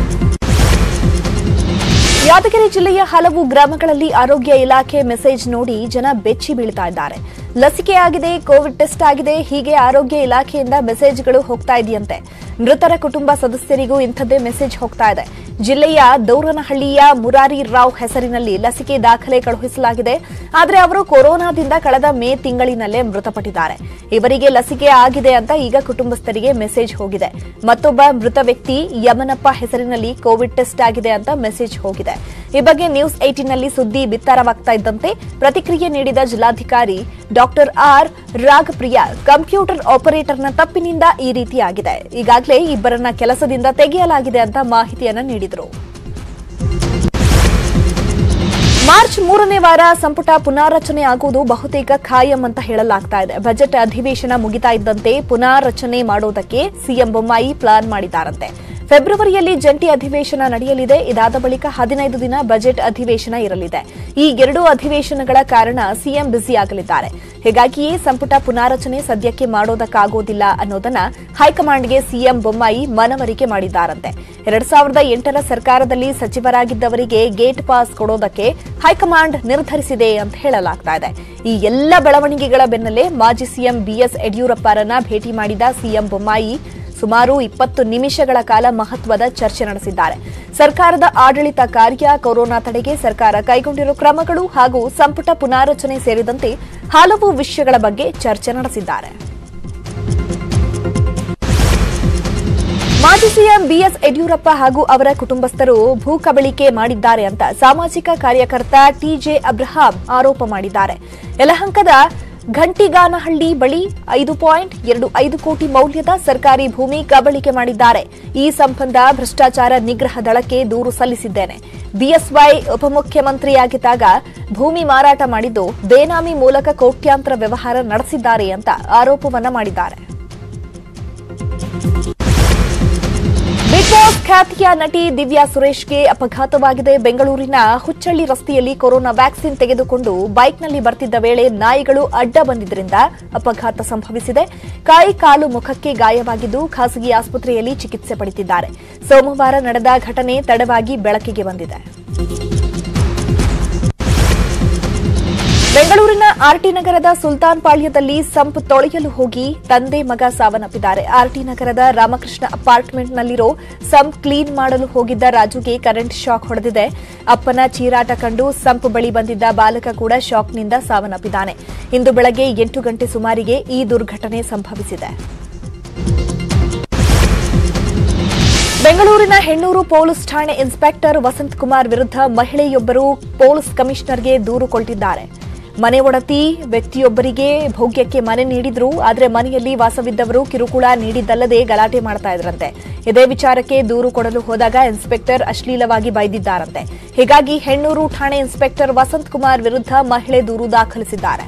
ಯಾದಗಿರಿ ಜಿಲ್ಲೆಯ ಹಲವು ಗ್ರಾಮಗಳಲ್ಲಿ ಆರೋಗ್ಯ ಇಲಾಖೆ ಮೆಸೇಜ್ ನೋಡಿ ಜನ ಬೆಚ್ಚಿ ಬೀಳ್ತಾ ಇದ್ದಾರೆ ಲಸಿಕೆ ಆಗಿದೆ ಕೋವಿಡ್ ಟೆಸ್ಟ್ ಆಗಿದೆ ಹೀಗೆ ಆರೋಗ್ಯ ಇಲಾಖೆಯಿಂದ ಮೆಸೇಜ್ಗಳು ಹೋಗ್ತಾ ಇದೆಯಂತೆ ಮೃತರ ಕುಟುಂಬ ಸದಸ್ಯರಿಗೂ ಇಂಥದ್ದೇ ಮೆಸೇಜ್ ಹೋಗ್ತಾ ಇದೆ ಜಿಲ್ಲೆಯ ದೌರನಹಳ್ಳಿಯ ಮುರಾರಿ ರಾವ್ ಹೆಸರಿನಲ್ಲಿ ಲಸಿಕೆ ದಾಖಲೆ ಕಳುಹಿಸಲಾಗಿದೆ ಆದರೆ ಅವರು ಕೊರೋನಾದಿಂದ ಕಳೆದ ಮೇ ತಿಂಗಳಿನಲ್ಲೇ ಮೃತಪಟ್ಟಿದ್ದಾರೆ ಇವರಿಗೆ ಲಸಿಕೆ ಆಗಿದೆ ಅಂತ ಈಗ ಕುಟುಂಬಸ್ಥರಿಗೆ ಮೆಸೇಜ್ ಹೋಗಿದೆ ಮತ್ತೊಬ್ಬ ಮೃತ ವ್ಯಕ್ತಿ ಯಮನಪ್ಪ ಹೆಸರಿನಲ್ಲಿ ಕೋವಿಡ್ ಟೆಸ್ಟ್ ಆಗಿದೆ ಅಂತ ಮೆಸೇಜ್ ಹೋಗಿದೆ ಈ ಬಗ್ಗೆ ನ್ಯೂಸ್ ಏಟಿನಲ್ಲಿ ಸುದ್ದಿ ಬಿತ್ತರವಾಗ್ತಾ ಇದ್ದಂತೆ ಪ್ರತಿಕ್ರಿಯೆ ನೀಡಿದ ಜಿಲ್ಲಾಧಿಕಾರಿ ಡಾಕ್ಟರ್ ಆರ್ ರಾಗಪ್ರಿಯ ಕಂಪ್ಯೂಟರ್ ಆಪರೇಟರ್ನ ತಪ್ಪಿನಿಂದ ಈ ರೀತಿಯಾಗಿದೆ ಈಗಾಗಲೇ ಇಬ್ಬರನ್ನ ಕೆಲಸದಿಂದ ತೆಗೆಯಲಾಗಿದೆ ಅಂತ ಮಾಹಿತಿಯನ್ನ ನೀಡಿದರು ಮಾರ್ಚ್ ಮೂರನೇ ವಾರ ಸಂಪುಟ ಪುನಾರಚನೆ ಆಗುವುದು ಬಹುತೇಕ ಖಾಯಂ ಅಂತ ಹೇಳಲಾಗ್ತಾ ಇದೆ ಬಜೆಟ್ ಅಧಿವೇಶನ ಮುಗಿತಾ ಇದ್ದಂತೆ ಪುನಾರಚನೆ ಮಾಡೋದಕ್ಕೆ ಸಿಎಂ ಬೊಮ್ಮಾಯಿ ಪ್ಲಾನ್ ಮಾಡಿದ್ದಾರಂತೆ ಫೆಬ್ರವರಿಯಲ್ಲಿ ಜಂಟಿ ಅಧಿವೇಶನ ನಡೆಯಲಿದೆ ಇದಾದ ಬಳಿಕ ಹದಿನೈದು ದಿನ ಬಜೆಟ್ ಅಧಿವೇಶನ ಇರಲಿದೆ ಈ ಎರಡೂ ಅಧಿವೇಶನಗಳ ಕಾರಣ ಸಿಎಂ ಬ್ಯುಸಿಯಾಗಲಿದ್ದಾರೆ ಹೀಗಾಗಿಯೇ ಸಂಪುಟ ಪುನಾರಚನೆ ಸದ್ಯಕ್ಕೆ ಮಾಡೋದಕ್ಕಾಗೋದಿಲ್ಲ ಅನ್ನೋದನ್ನ ಹೈಕಮಾಂಡ್ಗೆ ಸಿಎಂ ಬೊಮ್ಮಾಯಿ ಮನವರಿಕೆ ಮಾಡಿದ್ದಾರಂತೆ ಎರಡ್ ಸಾವಿರದ ಎಂಟರ ಸರ್ಕಾರದಲ್ಲಿ ಸಚಿವರಾಗಿದ್ದವರಿಗೆ ಗೇಟ್ ಪಾಸ್ ಕೊಡೋದಕ್ಕೆ ಹೈಕಮಾಂಡ್ ನಿರ್ಧರಿಸಿದೆ ಅಂತ ಹೇಳಲಾಗ್ತಾ ಇದೆ ಈ ಎಲ್ಲ ಬೆಳವಣಿಗೆಗಳ ಬೆನ್ನಲ್ಲೇ ಮಾಜಿ ಸಿಎಂ ಬಿಎಸ್ ಯಡಿಯೂರಪ್ಪರನ್ನ ಭೇಟಿ ಮಾಡಿದ ಸಿಎಂ ಬೊಮ್ಮಾಯಿ ಸುಮಾರು ಇಪ್ಪತ್ತು ನಿಮಿಷಗಳ ಕಾಲ ಮಹತ್ವದ ಚರ್ಚೆ ನಡೆಸಿದ್ದಾರೆ ಸರ್ಕಾರದ ಆಡಳಿತ ಕಾರ್ಯ ಕೊರೋನಾ ತಡೆಗೆ ಸರ್ಕಾರ ಕೈಗೊಂಡಿರುವ ಕ್ರಮಗಳು ಹಾಗೂ ಸಂಪುಟ ಪುನಾರಚನೆ ಸೇರಿದಂತೆ ಹಲವು ವಿಷಯಗಳ ಬಗ್ಗೆ ಚರ್ಚೆ ನಡೆಸಿದ್ದಾರೆ ಮಾಜಿ ಸಿಎಂ ಬಿಎಸ್ ಯಡಿಯೂರಪ್ಪ ಹಾಗೂ ಅವರ ಕುಟುಂಬಸ್ಥರು ಭೂ ಕಬಳಿಕೆ ಮಾಡಿದ್ದಾರೆ ಅಂತ ಸಾಮಾಜಿಕ ಕಾರ್ಯಕರ್ತ ಟಿಜೆ ಅಬ್ರಹಾಂ ಆರೋಪ ಮಾಡಿದ್ದಾರೆ ಯಲಹಂಕದ ಘಂಟಿಗಾನಹಳ್ಳಿ ಬಳಿ ಐದು ಪಾಯಿಂಟ್ ಎರಡು ಐದು ಕೋಟಿ ಮೌಲ್ಯದ ಸರ್ಕಾರಿ ಭೂಮಿ ಕಬಳಿಕೆ ಮಾಡಿದ್ದಾರೆ ಈ ಸಂಬಂಧ ಭ್ರಷ್ಟಾಚಾರ ನಿಗ್ರಹ ದಳಕ್ಕೆ ದೂರು ಸಲ್ಲಿಸಿದ್ದೇನೆ ಬಿಎಸ್ವೈ ಉಪಮುಖ್ಯಮಂತ್ರಿಯಾಗಿದ್ದಾಗ ಭೂಮಿ ಮಾರಾಟ ಮಾಡಿದ್ದು ಬೇನಾಮಿ ಮೂಲಕ ಕೋಟ್ಯಾಂತರ ವ್ಯವಹಾರ ನಡೆಸಿದ್ದಾರೆ ಅಂತ ಆರೋಪವನ್ನ ಮಾಡಿದ್ದಾರೆ ಬಾಸ್ ಖ್ಯಾತಿಯ ನಟಿ ದಿವ್ಯಾ ಸುರೇಶ್ಗೆ ಅಪಘಾತವಾಗಿದೆ ಬೆಂಗಳೂರಿನ ಹುಚ್ಚಳ್ಳಿ ರಸ್ತೆಯಲ್ಲಿ ಕೊರೋನಾ ವ್ಯಾಕ್ಸಿನ್ ತೆಗೆದುಕೊಂಡು ಬೈಕ್ನಲ್ಲಿ ಬರ್ತಿದ್ದ ವೇಳೆ ನಾಯಿಗಳು ಅಡ್ಡ ಬಂದಿದ್ದರಿಂದ ಅಪಘಾತ ಸಂಭವಿಸಿದೆ ಕೈ ಕಾಲು ಮುಖಕ್ಕೆ ಗಾಯವಾಗಿದ್ದು ಖಾಸಗಿ ಆಸ್ಪತ್ರೆಯಲ್ಲಿ ಚಿಕಿತ್ಸೆ ಪಡೆದಿದ್ದಾರೆ ಸೋಮವಾರ ನಡೆದ ಘಟನೆ ತಡವಾಗಿ ಬೆಳಕಿಗೆ ಬಂದಿದೆ ಬೆಂಗಳೂರಿನ ಆರ್ಟಿ ನಗರದ ಸುಲ್ತಾನ್ ಪಾಳ್ಯದಲ್ಲಿ ಸಂಪ್ ತೊಳೆಯಲು ಹೋಗಿ ತಂದೆ ಮಗ ಸಾವನ್ನಪ್ಪಿದ್ದಾರೆ ಆರ್ಟಿ ನಗರದ ರಾಮಕೃಷ್ಣ ಅಪಾರ್ಟ್ಮೆಂಟ್ನಲ್ಲಿರೋ ಸಂಪ್ ಕ್ಲೀನ್ ಮಾಡಲು ಹೋಗಿದ್ದ ರಾಜುಗೆ ಕರೆಂಟ್ ಶಾಕ್ ಹೊಡೆದಿದೆ ಅಪ್ಪನ ಚೀರಾಟ ಕಂಡು ಸಂಪ್ ಬಳಿ ಬಂದಿದ್ದ ಬಾಲಕ ಕೂಡ ಶಾಕ್ನಿಂದ ಸಾವನ್ನಪ್ಪಿದ್ದಾನೆ ಇಂದು ಬೆಳಗ್ಗೆ ಎಂಟು ಗಂಟೆ ಸುಮಾರಿಗೆ ಈ ದುರ್ಘಟನೆ ಸಂಭವಿಸಿದೆ ಬೆಂಗಳೂರಿನ ಹೆಣ್ಣೂರು ಪೊಲೀಸ್ ಠಾಣೆ ಇನ್ಸ್ಪೆಕ್ಟರ್ ವಸಂತ್ ಕುಮಾರ್ ವಿರುದ್ಧ ಮಹಿಳೆಯೊಬ್ಬರು ಪೊಲೀಸ್ ಕಮಿಷನರ್ಗೆ ದೂರು ಕೊಟ್ಟಿದ್ದಾರೆ ಮನೆ ಒಡತಿ ವ್ಯಕ್ತಿಯೊಬ್ಬರಿಗೆ ಭೋಗ್ಯಕ್ಕೆ ಮನೆ ನೀಡಿದ್ರು ಆದರೆ ಮನೆಯಲ್ಲಿ ವಾಸವಿದ್ದವರು ಕಿರುಕುಳ ನೀಡಿದ್ದಲ್ಲದೆ ಗಲಾಟೆ ಮಾಡ್ತಾ ಇದ್ರಂತೆ ಇದೇ ವಿಚಾರಕ್ಕೆ ದೂರು ಕೊಡಲು ಹೋದಾಗ ಇನ್ಸ್ಪೆಕ್ಟರ್ ಅಶ್ಲೀಲವಾಗಿ ಬೈದಿದ್ದಾರಂತೆ ಹೀಗಾಗಿ ಹೆಣ್ಣೂರು ಠಾಣೆ ಇನ್ಸ್ಪೆಕ್ಟರ್ ವಸಂತ್ ಕುಮಾರ್ ವಿರುದ್ಧ ಮಹಿಳೆ ದೂರು ದಾಖಲಿಸಿದ್ದಾರೆ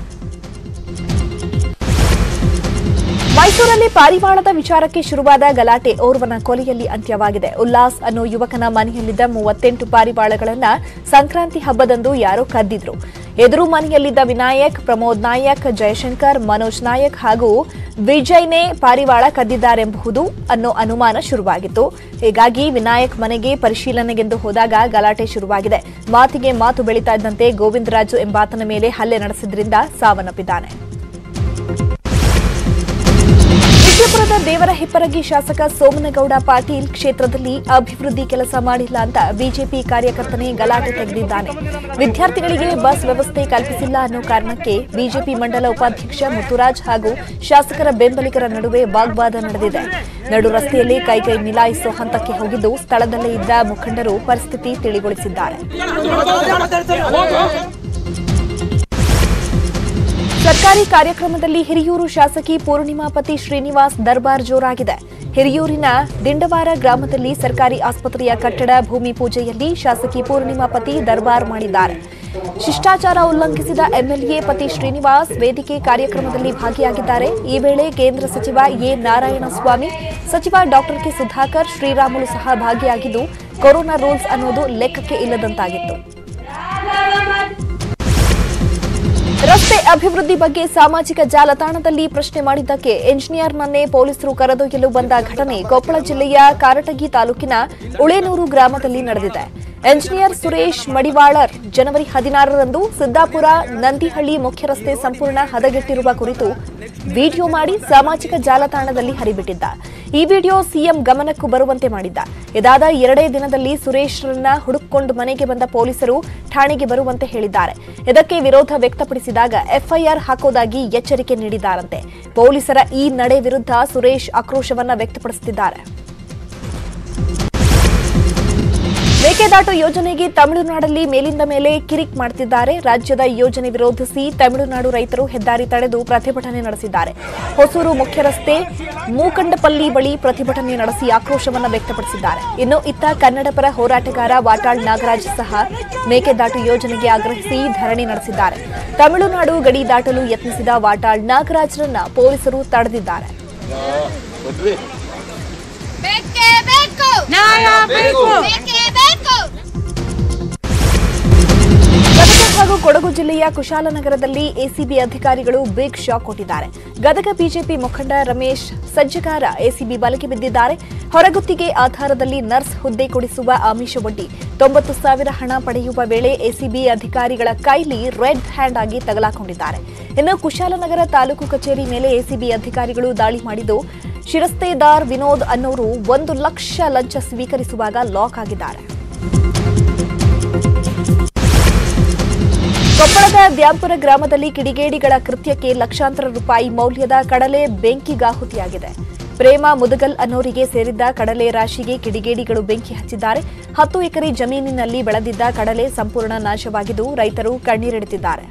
ಮೈಸೂರಲ್ಲಿ ಪಾರಿವಾಳದ ವಿಚಾರಕ್ಕೆ ಶುರುವಾದ ಗಲಾಟೆ ಓರ್ವನ ಕೊಲೆಯಲ್ಲಿ ಅಂತ್ಯವಾಗಿದೆ ಉಲ್ಲಾಸ್ ಅನ್ನೋ ಯುವಕನ ಮನೆಯಲ್ಲಿದ್ದ ಮೂವತ್ತೆಂಟು ಪಾರಿವಾಳಗಳನ್ನ ಸಂಕ್ರಾಂತಿ ಹಬ್ಬದಂದು ಯಾರೋ ಕದ್ದಿದ್ರು ಎದುರು ಮನೆಯಲ್ಲಿದ್ದ ವಿನಾಯಕ್ ಪ್ರಮೋದ್ ನಾಯಕ್ ಜಯಶಂಕರ್ ಮನೋಜ್ ನಾಯಕ್ ಹಾಗೂ ವಿಜಯ್ನೇ ಪಾರಿವಾಳ ಕದ್ದಿದ್ದಾರೆಂಬುದು ಅನ್ನೋ ಅನುಮಾನ ಶುರುವಾಗಿತ್ತು ಹೀಗಾಗಿ ವಿನಾಯಕ್ ಮನೆಗೆ ಪರಿಶೀಲನೆಗೆಂದು ಹೋದಾಗ ಗಲಾಟೆ ಶುರುವಾಗಿದೆ ಮಾತಿಗೆ ಮಾತು ಬೆಳೀತಾ ಇದ್ದಂತೆ ಗೋವಿಂದರಾಜು ಎಂಬಾತನ ಮೇಲೆ ಹಲ್ಲೆ ನಡೆಸಿದ್ರಿಂದ ಸಾವನ್ನಪ್ಪಿದ್ದಾನೆ ವಿಜಯಪುರದ ದೇವರ ಹಿಪ್ಪರಗಿ ಶಾಸಕ ಸೋಮನಗೌಡ ಪಾಟೀಲ್ ಕ್ಷೇತ್ರದಲ್ಲಿ ಅಭಿವೃದ್ಧಿ ಕೆಲಸ ಮಾಡಿಲ್ಲ ಅಂತ ಬಿಜೆಪಿ ಕಾರ್ಯಕರ್ತನೇ ಗಲಾಟೆ ತೆಗೆದಿದ್ದಾನೆ ವಿದ್ಯಾರ್ಥಿಗಳಿಗೆ ಬಸ್ ವ್ಯವಸ್ಥೆ ಕಲ್ಪಿಸಿಲ್ಲ ಅನ್ನೋ ಕಾರಣಕ್ಕೆ ಬಿಜೆಪಿ ಮಂಡಲ ಉಪಾಧ್ಯಕ್ಷ ಮುತ್ತುರಾಜ್ ಹಾಗೂ ಶಾಸಕರ ಬೆಂಬಲಿಗರ ನಡುವೆ ವಾಗ್ವಾದ ನಡೆದಿದೆ ನಡು ರಸ್ತೆಯಲ್ಲಿ ಕೈಕೈ ಮಿಲಾಯಿಸೋ ಹಂತಕ್ಕೆ ಹೋಗಿದ್ದು ಸ್ಥಳದಲ್ಲೇ ಇದ್ದ ಮುಖಂಡರು ಪರಿಸ್ಥಿತಿ ತಿಳಿಗೊಳಿಸಿದ್ದಾರೆ ಸರ್ಕಾರಿ ಕಾರ್ಯಕ್ರಮದಲ್ಲಿ ಹಿರಿಯೂರು ಶಾಸಕಿ ಪೂರ್ಣಿಮಾ ಪತಿ ಶ್ರೀನಿವಾಸ್ ದರ್ಬಾರ್ ಜೋರಾಗಿದೆ ಹಿರಿಯೂರಿನ ದಿಂಡವಾರ ಗ್ರಾಮದಲ್ಲಿ ಸರ್ಕಾರಿ ಆಸ್ಪತ್ರೆಯ ಕಟ್ಟಡ ಭೂಮಿ ಪೂಜೆಯಲ್ಲಿ ಶಾಸಕಿ ಪೂರ್ಣಿಮಾ ಪತಿ ದರ್ಬಾರ್ ಮಾಡಿದ್ದಾರೆ ಶಿಷ್ಟಾಚಾರ ಉಲ್ಲಂಘಿಸಿದ ಎಂಎಲ್ಎ ಪತಿ ಶ್ರೀನಿವಾಸ್ ವೇದಿಕೆ ಕಾರ್ಯಕ್ರಮದಲ್ಲಿ ಭಾಗಿಯಾಗಿದ್ದಾರೆ ಈ ವೇಳೆ ಕೇಂದ್ರ ಸಚಿವ ಎ ನಾರಾಯಣಸ್ವಾಮಿ ಸಚಿವ ಡಾಕ್ಟರ್ ಕೆ ಸುಧಾಕರ್ ಶ್ರೀರಾಮುಲು ಸಹ ಭಾಗಿಯಾಗಿದ್ದು ಕೊರೋನಾ ರೂಲ್ಸ್ ಅನ್ನೋದು ಲೆಕ್ಕಕ್ಕೆ ಇಲ್ಲದಂತಾಗಿತ್ತು ರಸ್ತೆ ಅಭಿವೃದ್ಧಿ ಬಗ್ಗೆ ಸಾಮಾಜಿಕ ಜಾಲತಾಣದಲ್ಲಿ ಪ್ರಶ್ನೆ ಮಾಡಿದ್ದಕ್ಕೆ ಎಂಜಿನಿಯರ್ನನ್ನೇ ಪೊಲೀಸರು ಕರೆದೊಯ್ಯಲು ಬಂದ ಘಟನೆ ಕೊಪ್ಪಳ ಜಿಲ್ಲೆಯ ಕಾರಟಗಿ ತಾಲೂಕಿನ ಉಳೇನೂರು ಗ್ರಾಮದಲ್ಲಿ ನಡೆದಿದೆ ಎಂಜಿನಿಯರ್ ಸುರೇಶ್ ಮಡಿವಾಳರ್ ಜನವರಿ ಹದಿನಾರರಂದು ಸಿದ್ದಾಪುರ ನಂದಿಹಳ್ಳಿ ಮುಖ್ಯ ರಸ್ತೆ ಸಂಪೂರ್ಣ ಹದಗೆಟ್ಟಿರುವ ಕುರಿತು ವಿಡಿಯೋ ಮಾಡಿ ಸಾಮಾಜಿಕ ಜಾಲತಾಣದಲ್ಲಿ ಹರಿಬಿಟ್ಟಿದ್ದ ಈ ವಿಡಿಯೋ ಸಿಎಂ ಗಮನಕ್ಕೂ ಬರುವಂತೆ ಮಾಡಿದ್ದ ಇದಾದ ಎರಡೇ ದಿನದಲ್ಲಿ ಸುರೇಶ್ರನ್ನ ಹುಡುಕೊಂಡು ಮನೆಗೆ ಬಂದ ಪೊಲೀಸರು ಠಾಣೆಗೆ ಬರುವಂತೆ ಹೇಳಿದ್ದಾರೆ ಇದಕ್ಕೆ ವಿರೋಧ ವ್ಯಕ್ತಪಡಿಸಿದಾಗ ಎಫ್ಐಆರ್ ಹಾಕೋದಾಗಿ ಎಚ್ಚರಿಕೆ ನೀಡಿದ್ದಾರಂತೆ ಪೊಲೀಸರ ಈ ನಡೆ ವಿರುದ್ಧ ಸುರೇಶ್ ಆಕ್ರೋಶವನ್ನ ವ್ಯಕ್ತಪಡಿಸುತ್ತಿದ್ದಾರೆ ಮೇಕೆದಾಟು ಯೋಜನೆಗೆ ತಮಿಳುನಾಡಲ್ಲಿ ಮೇಲಿಂದ ಮೇಲೆ ಕಿರಿಕ್ ಮಾಡುತ್ತಿದ್ದಾರೆ ರಾಜ್ಯದ ಯೋಜನೆ ವಿರೋಧಿಸಿ ತಮಿಳುನಾಡು ರೈತರು ಹೆದ್ದಾರಿ ತಡೆದು ಪ್ರತಿಭಟನೆ ನಡೆಸಿದ್ದಾರೆ ಹೊಸೂರು ಮುಖ್ಯ ರಸ್ತೆ ಮೂಕಂಡಪಲ್ಲಿ ಬಳಿ ಪ್ರತಿಭಟನೆ ನಡೆಸಿ ಆಕ್ರೋಶವನ್ನು ವ್ಯಕ್ತಪಡಿಸಿದ್ದಾರೆ ಇನ್ನು ಇತ್ತ ಕನ್ನಡಪರ ಹೋರಾಟಗಾರ ವಾಟಾಳ್ ನಾಗರಾಜ್ ಸಹ ಮೇಕೆದಾಟು ಯೋಜನೆಗೆ ಆಗ್ರಹಿಸಿ ಧರಣಿ ನಡೆಸಿದ್ದಾರೆ ತಮಿಳುನಾಡು ಗಡಿ ದಾಟಲು ಯತ್ನಿಸಿದ ವಾಟಾಳ್ ನಾಗರಾಜ್ರನ್ನ ಪೊಲೀಸರು ತಡೆದಿದ್ದಾರೆ ಬೇಕೇ ಬೇಕು ನ್ಯಾಯ ಬೇಕು ಬೇಕೇ ಬೇಕು ಗದಗ ಹಾಗೂ ಕೊಡಗು ಜಿಲ್ಲೆಯ ಕುಶಾಲನಗರದಲ್ಲಿ ಎಸಿಬಿ ಅಧಿಕಾರಿಗಳು ಬಿಗ್ ಶಾಕ್ ಕೊಟ್ಟಿದ್ದಾರೆ ಗದಗ ಬಿಜೆಪಿ ಮುಖಂಡ ರಮೇಶ್ ಸಜ್ಜಗಾರ ಎಸಿಬಿ ಬಲೆಗೆ ಬಿದ್ದಿದ್ದಾರೆ ಹೊರಗುತ್ತಿಗೆ ಆಧಾರದಲ್ಲಿ ನರ್ಸ್ ಹುದ್ದೆ ಕೊಡಿಸುವ ಆಮಿಷವೊಡ್ಡಿ ತೊಂಬತ್ತು ಸಾವಿರ ಹಣ ಪಡೆಯುವ ವೇಳೆ ಎಸಿಬಿ ಅಧಿಕಾರಿಗಳ ಕೈಲಿ ರೆಡ್ ಹ್ಯಾಂಡ್ ಆಗಿ ತಗಲಾಕೊಂಡಿದ್ದಾರೆ ಇನ್ನು ಕುಶಾಲನಗರ ತಾಲೂಕು ಕಚೇರಿ ಮೇಲೆ ಎಸಿಬಿ ಅಧಿಕಾರಿಗಳು ದಾಳಿ ಮಾಡಿದ್ದು ಶಿರಸ್ತೇದಾರ್ ವಿನೋದ್ ಅನ್ನೋರು ಒಂದು ಲಕ್ಷ ಲಂಚ ಸ್ವೀಕರಿಸುವಾಗ ಲಾಕ್ ಆಗಿದ್ದಾರೆ ಕೊಪ್ಪಳದ ದ್ಯಾಂಪುರ ಗ್ರಾಮದಲ್ಲಿ ಕಿಡಿಗೇಡಿಗಳ ಕೃತ್ಯಕ್ಕೆ ಲಕ್ಷಾಂತರ ರೂಪಾಯಿ ಮೌಲ್ಯದ ಕಡಲೆ ಬೆಂಕಿಗಾಹುತಿಯಾಗಿದೆ ಪ್ರೇಮ ಮುದಗಲ್ ಅನ್ನೋರಿಗೆ ಸೇರಿದ್ದ ಕಡಲೆ ರಾಶಿಗೆ ಕಿಡಿಗೇಡಿಗಳು ಬೆಂಕಿ ಹಚ್ಚಿದ್ದಾರೆ ಹತ್ತು ಎಕರೆ ಜಮೀನಿನಲ್ಲಿ ಬೆಳೆದಿದ್ದ ಕಡಲೆ ಸಂಪೂರ್ಣ ನಾಶವಾಗಿದ್ದು ರೈತರು ಕಣ್ಣೀರಿಡುತ್ತಿದ್ದಾರೆ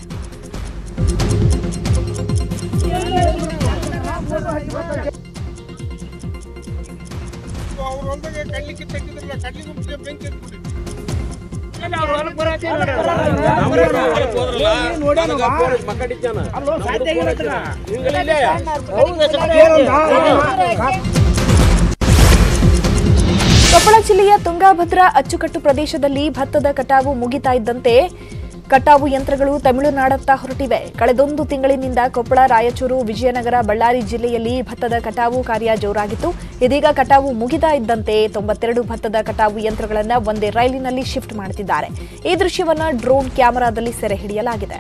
ಕೊಪ್ಪಳ ಜಿಲ್ಲೆಯ ತುಂಗಾಭದ್ರಾ ಅಚ್ಚುಕಟ್ಟು ಪ್ರದೇಶದಲ್ಲಿ ಭತ್ತದ ಕಟಾವು ಮುಗಿತಾ ಇದ್ದಂತೆ ಕಟಾವು ಯಂತ್ರಗಳು ತಮಿಳುನಾಡತ್ತ ಹೊರಟಿವೆ ಕಳೆದೊಂದು ತಿಂಗಳಿನಿಂದ ಕೊಪ್ಪಳ ರಾಯಚೂರು ವಿಜಯನಗರ ಬಳ್ಳಾರಿ ಜಿಲ್ಲೆಯಲ್ಲಿ ಭತ್ತದ ಕಟಾವು ಕಾರ್ಯ ಜೋರಾಗಿತ್ತು ಇದೀಗ ಕಟಾವು ಮುಗಿತಾ ಇದ್ದಂತೆ ತೊಂಬತ್ತೆರಡು ಭತ್ತದ ಕಟಾವು ಯಂತ್ರಗಳನ್ನು ಒಂದೇ ರೈಲಿನಲ್ಲಿ ಶಿಫ್ಟ್ ಮಾಡುತ್ತಿದ್ದಾರೆ ಈ ದೃಶ್ಯವನ್ನ ಡ್ರೋನ್ ಕ್ಯಾಮೆರಾದಲ್ಲಿ ಸೆರೆ ಹಿಡಿಯಲಾಗಿದೆ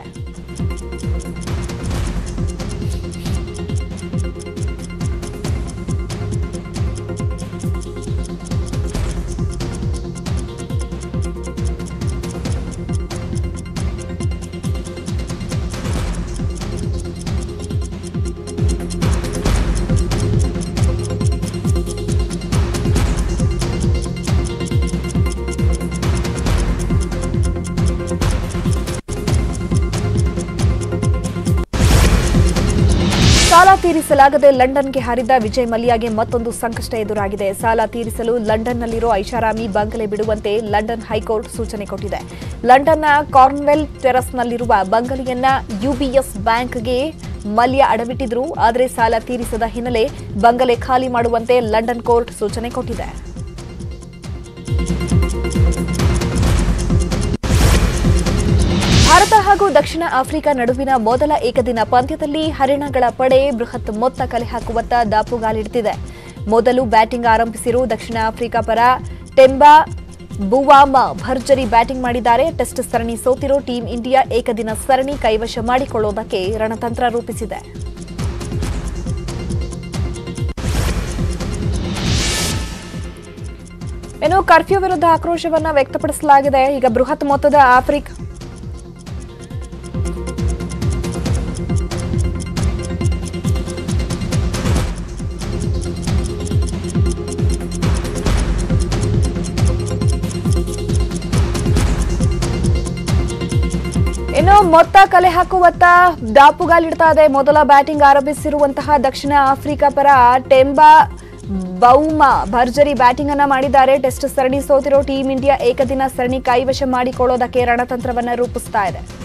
ಸಾಲ ತೀರಿಸಲಾಗದೆ ಲಂಡನ್ಗೆ ಹಾರಿದ ವಿಜಯ್ ಮಲ್ಯಗೆ ಮತ್ತೊಂದು ಸಂಕಷ್ಟ ಎದುರಾಗಿದೆ ಸಾಲ ತೀರಿಸಲು ಲಂಡನ್ನಲ್ಲಿರೋ ಐಷಾರಾಮಿ ಬಂಗಲೆ ಬಿಡುವಂತೆ ಲಂಡನ್ ಹೈಕೋರ್ಟ್ ಸೂಚನೆ ಕೊಟ್ಟಿದೆ ಲಂಡನ್ನ ಕಾರ್ನ್ವೆಲ್ ಟೆರಸ್ನಲ್ಲಿರುವ ಬಂಗಲೆಯನ್ನ ಯುಬಿಎಸ್ ಬ್ಯಾಂಕ್ಗೆ ಮಲ್ಯ ಅಡವಿಟ್ಟಿದ್ರು ಆದರೆ ಸಾಲ ತೀರಿಸದ ಹಿನ್ನೆಲೆ ಬಂಗಲೆ ಖಾಲಿ ಮಾಡುವಂತೆ ಲಂಡನ್ ಕೋರ್ಟ್ ಸೂಚನೆ ಕೊಟ್ಟಿದೆ ಭಾರತ ಹಾಗೂ ದಕ್ಷಿಣ ಆಫ್ರಿಕಾ ನಡುವಿನ ಮೊದಲ ಏಕದಿನ ಪಂದ್ಯದಲ್ಲಿ ಹರಿಣಗಳ ಪಡೆ ಬೃಹತ್ ಮೊತ್ತ ಕಲೆ ಹಾಕುವತ್ತ ದಾಪುಗಾಲಿಡುತ್ತಿದೆ ಮೊದಲು ಬ್ಯಾಟಿಂಗ್ ಆರಂಭಿಸಿರುವ ದಕ್ಷಿಣ ಆಫ್ರಿಕಾ ಪರ ಟೆಂಬಾ ಬುವಾಮ ಭರ್ಜರಿ ಬ್ಯಾಟಿಂಗ್ ಮಾಡಿದ್ದಾರೆ ಟೆಸ್ಟ್ ಸರಣಿ ಸೋತಿರೋ ಟೀಂ ಇಂಡಿಯಾ ಏಕದಿನ ಸರಣಿ ಕೈವಶ ಮಾಡಿಕೊಳ್ಳುವುದಕ್ಕೆ ರಣತಂತ್ರ ರೂಪಿಸಿದೆ ಇನ್ನು ಕರ್ಫ್ಯೂ ವಿರುದ್ಧ ಆಕ್ರೋಶವನ್ನ ವ್ಯಕ್ತಪಡಿಸಲಾಗಿದೆ ಈಗ ಬೃಹತ್ ಮೊತ್ತದ ಆಫ್ರಿಕಾ ಇನ್ನು ಮೊತ್ತ ಕಲೆ ಹಾಕುವತ್ತ ದಾಪುಗಾಲಿಡ್ತಾ ಇದೆ ಮೊದಲ ಬ್ಯಾಟಿಂಗ್ ಆರಂಭಿಸಿರುವಂತಹ ದಕ್ಷಿಣ ಆಫ್ರಿಕಾ ಪರ ಟೆಂಬಾ ಬೌಮಾ ಭರ್ಜರಿ ಬ್ಯಾಟಿಂಗ್ ಅನ್ನ ಮಾಡಿದ್ದಾರೆ ಟೆಸ್ಟ್ ಸರಣಿ ಸೋತಿರೋ ಟೀಂ ಇಂಡಿಯಾ ಏಕದಿನ ಸರಣಿ ಕೈವಶ ಮಾಡಿಕೊಳ್ಳೋದಕ್ಕೆ ರಣತಂತ್ರವನ್ನ ರೂಪಿಸ್ತಾ ಇದೆ